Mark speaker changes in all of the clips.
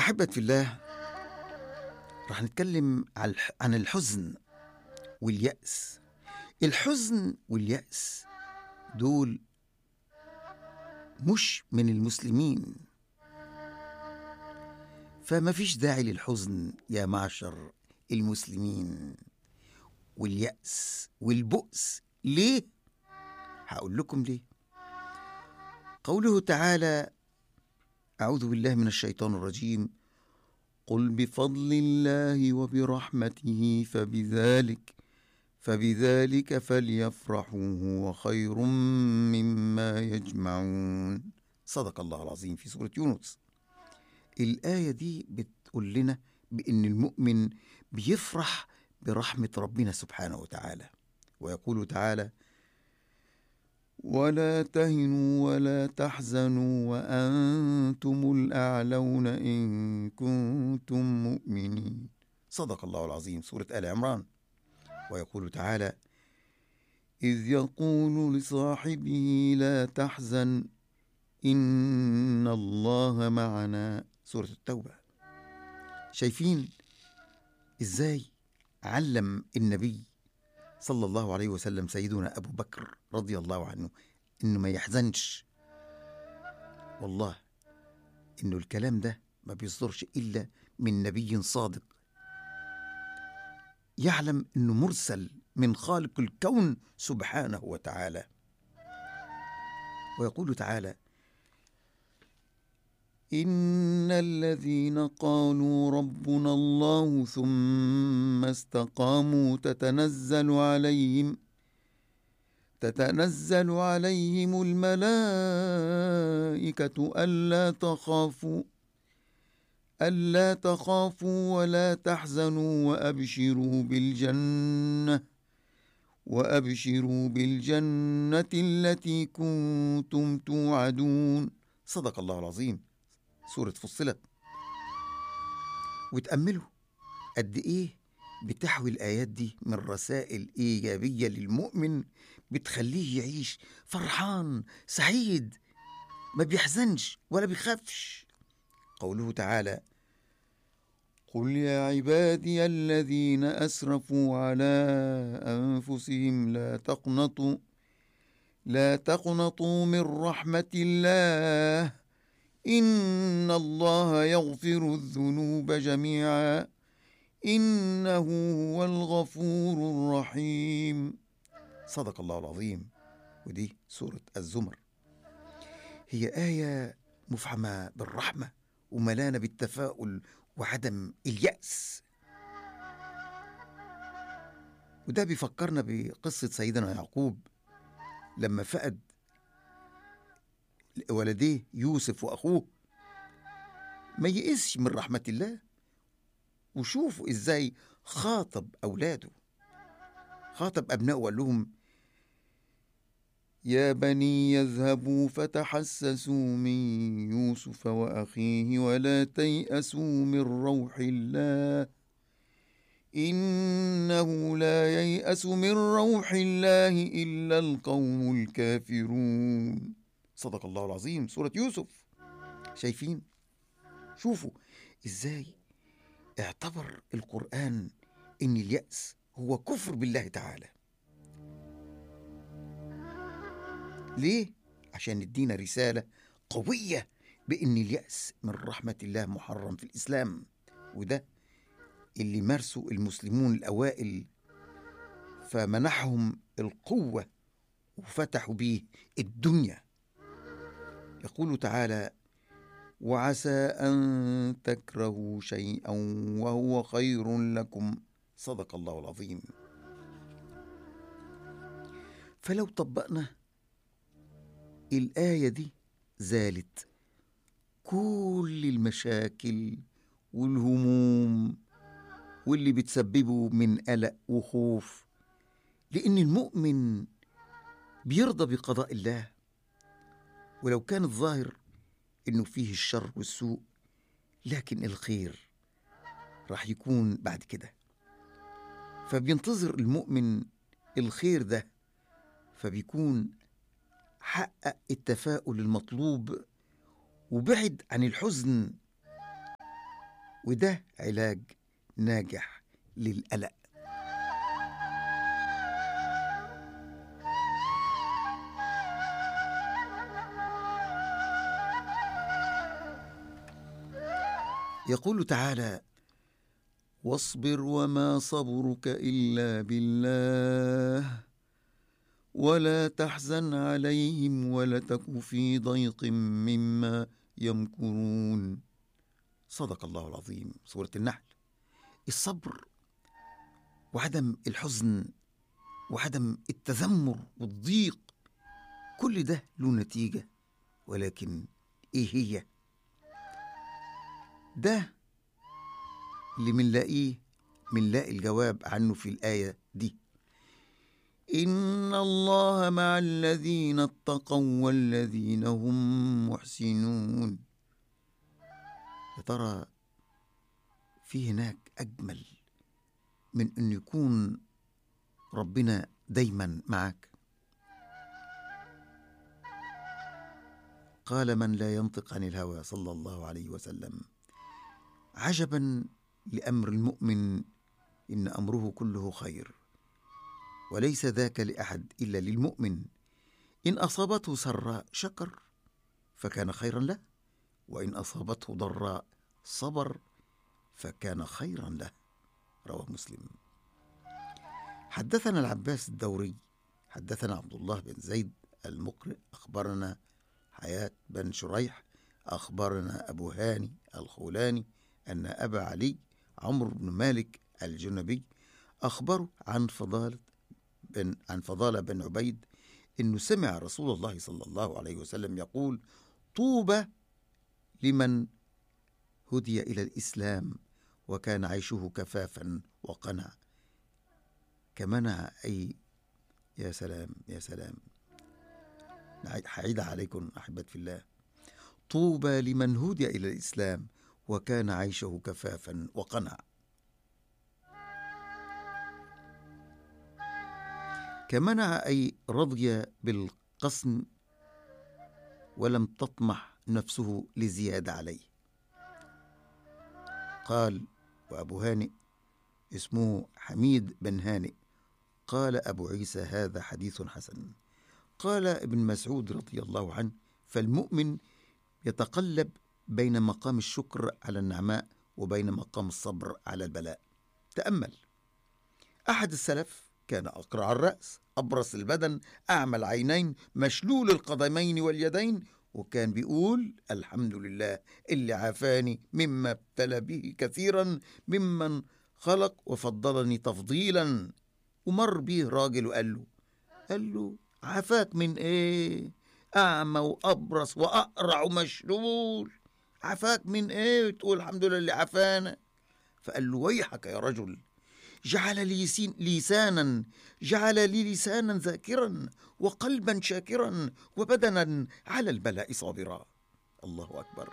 Speaker 1: أحبة في الله رح نتكلم عن الح- عن الحزن واليأس الحزن واليأس دول مش من المسلمين فما فيش داعي للحزن يا معشر المسلمين واليأس والبؤس ليه؟ هقول لكم ليه قوله تعالى أعوذ بالله من الشيطان الرجيم قل بفضل الله وبرحمته فبذلك فبذلك فليفرحوا هو خير مما يجمعون صدق الله العظيم في سورة يونس الآية دي بتقول لنا بأن المؤمن بيفرح برحمة ربنا سبحانه وتعالى ويقول تعالى ولا تهنوا ولا تحزنوا وأنتم الأعلون إن كنتم مؤمنين صدق الله العظيم سورة آل عمران ويقول تعالى إذ يقول لصاحبه لا تحزن إن الله معنا سورة التوبة شايفين إزاي علم النبي صلى الله عليه وسلم سيدنا أبو بكر رضي الله عنه إنه ما يحزنش والله إنه الكلام ده ما بيصدرش إلا من نبي صادق يعلم إنه مرسل من خالق الكون سبحانه وتعالى ويقول تعالى إن الذين قالوا ربنا الله ثم استقاموا تتنزل عليهم تتنزل عليهم الملائكة ألا تخافوا ألا تخافوا ولا تحزنوا وأبشروا بالجنة وأبشروا بالجنة التي كنتم توعدون صدق الله العظيم سورة فصلت وتأملوا قد إيه بتحوي الآيات دي من رسائل إيجابية للمؤمن بتخليه يعيش فرحان سعيد ما بيحزنش ولا بيخافش قوله تعالى قل يا عبادي الذين أسرفوا على أنفسهم لا تقنطوا لا تقنطوا من رحمة الله إن الله يغفر الذنوب جميعا إنه هو الغفور الرحيم صدق الله العظيم ودي سورة الزمر هي آية مفعمة بالرحمة وملانة بالتفاؤل وعدم اليأس وده بيفكرنا بقصة سيدنا يعقوب لما فقد ولديه يوسف وأخوه ما يئسش من رحمة الله وشوفوا إزاي خاطب أولاده خاطب أبنائه وقال لهم يا بني يذهبوا فتحسسوا من يوسف وأخيه ولا تيأسوا من روح الله إنه لا ييأس من روح الله إلا القوم الكافرون صدق الله العظيم سورة يوسف شايفين شوفوا إزاي اعتبر القرآن إن اليأس هو كفر بالله تعالى ليه؟ عشان يدينا رسالة قوية بإن اليأس من رحمة الله محرم في الإسلام وده اللي مارسوا المسلمون الأوائل فمنحهم القوة وفتحوا بيه الدنيا يقول تعالى وعسى أن تكرهوا شيئا وهو خير لكم صدق الله العظيم فلو طبقنا الآية دي زالت كل المشاكل والهموم واللي بتسببه من قلق وخوف لأن المؤمن بيرضى بقضاء الله ولو كان الظاهر إنه فيه الشر والسوء لكن الخير راح يكون بعد كده فبينتظر المؤمن الخير ده فبيكون حقق التفاؤل المطلوب وبعد عن الحزن وده علاج ناجح للقلق يقول تعالى واصبر وما صبرك الا بالله ولا تحزن عليهم ولا تك في ضيق مما يمكرون صدق الله العظيم سوره النحل الصبر وعدم الحزن وعدم التذمر والضيق كل ده له نتيجه ولكن ايه هي ده اللي منلاقيه منلاقي الجواب عنه في الآية دي إن الله مع الذين اتقوا والذين هم محسنون يا ترى في هناك أجمل من أن يكون ربنا دايما معك قال من لا ينطق عن الهوى صلى الله عليه وسلم عجبا لامر المؤمن ان امره كله خير وليس ذاك لاحد الا للمؤمن ان اصابته سراء شكر فكان خيرا له وان اصابته ضراء صبر فكان خيرا له رواه مسلم حدثنا العباس الدوري حدثنا عبد الله بن زيد المقرئ اخبرنا حياه بن شريح اخبرنا ابو هاني الخولاني أن أبا علي عمرو بن مالك الجنبي أخبره عن فضالة بن عن فضالة بن عبيد إنه سمع رسول الله صلى الله عليه وسلم يقول طوبى لمن هدي إلى الإسلام وكان عيشه كفافا وقنع كمنع أي يا سلام يا سلام حعيد عليكم أحبت في الله طوبى لمن هدي إلى الإسلام وكان عيشه كفافا وقنع كمنع اي رضي بالقسم ولم تطمح نفسه لزياده عليه قال وابو هانئ اسمه حميد بن هانئ قال ابو عيسى هذا حديث حسن قال ابن مسعود رضي الله عنه فالمؤمن يتقلب بين مقام الشكر على النعماء وبين مقام الصبر على البلاء تامل احد السلف كان اقرع الراس ابرص البدن اعمى العينين مشلول القدمين واليدين وكان بيقول الحمد لله اللي عافاني مما ابتلى به كثيرا ممن خلق وفضلني تفضيلا ومر بيه راجل وقال له قال له عافاك من ايه اعمى وابرص واقرع ومشلول عفاك من ايه تقول الحمد لله اللي عفانا فقال له ويحك يا رجل جعل لي لسانا جعل لي لسانا ذاكرا وقلبا شاكرا وبدنا على البلاء صابرا الله اكبر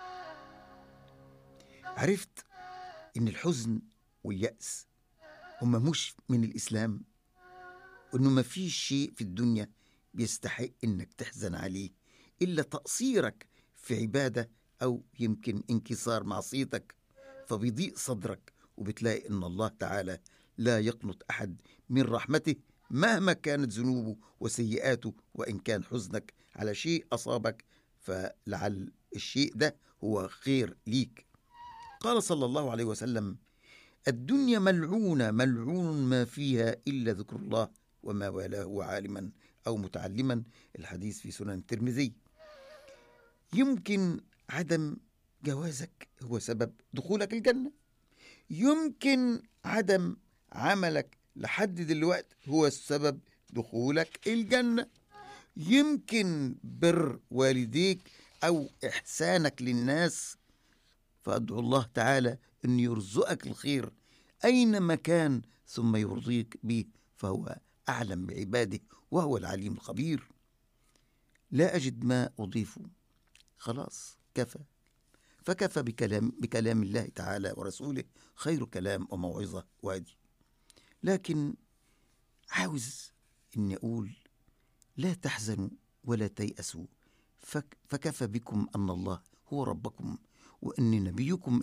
Speaker 1: عرفت ان الحزن والياس هما مش من الاسلام وانه ما فيش شيء في الدنيا بيستحق انك تحزن عليه الا تقصيرك في عباده أو يمكن انكسار معصيتك فبيضيق صدرك وبتلاقي إن الله تعالى لا يقنط أحد من رحمته مهما كانت ذنوبه وسيئاته وإن كان حزنك على شيء أصابك فلعل الشيء ده هو خير ليك قال صلى الله عليه وسلم الدنيا ملعونة ملعون ما فيها إلا ذكر الله وما والاه عالما أو متعلما الحديث في سنن الترمذي يمكن عدم جوازك هو سبب دخولك الجنة يمكن عدم عملك لحد دلوقتي هو السبب دخولك الجنة يمكن بر والديك أو إحسانك للناس فأدعو الله تعالى أن يرزقك الخير أينما كان ثم يرضيك به فهو أعلم بعباده وهو العليم الخبير لا أجد ما أضيفه خلاص كفى فكفى بكلام بكلام الله تعالى ورسوله خير كلام وموعظة وادي لكن عاوز إني أقول لا تحزنوا ولا تيأسوا فكفى بكم أن الله هو ربكم وأن نبيكم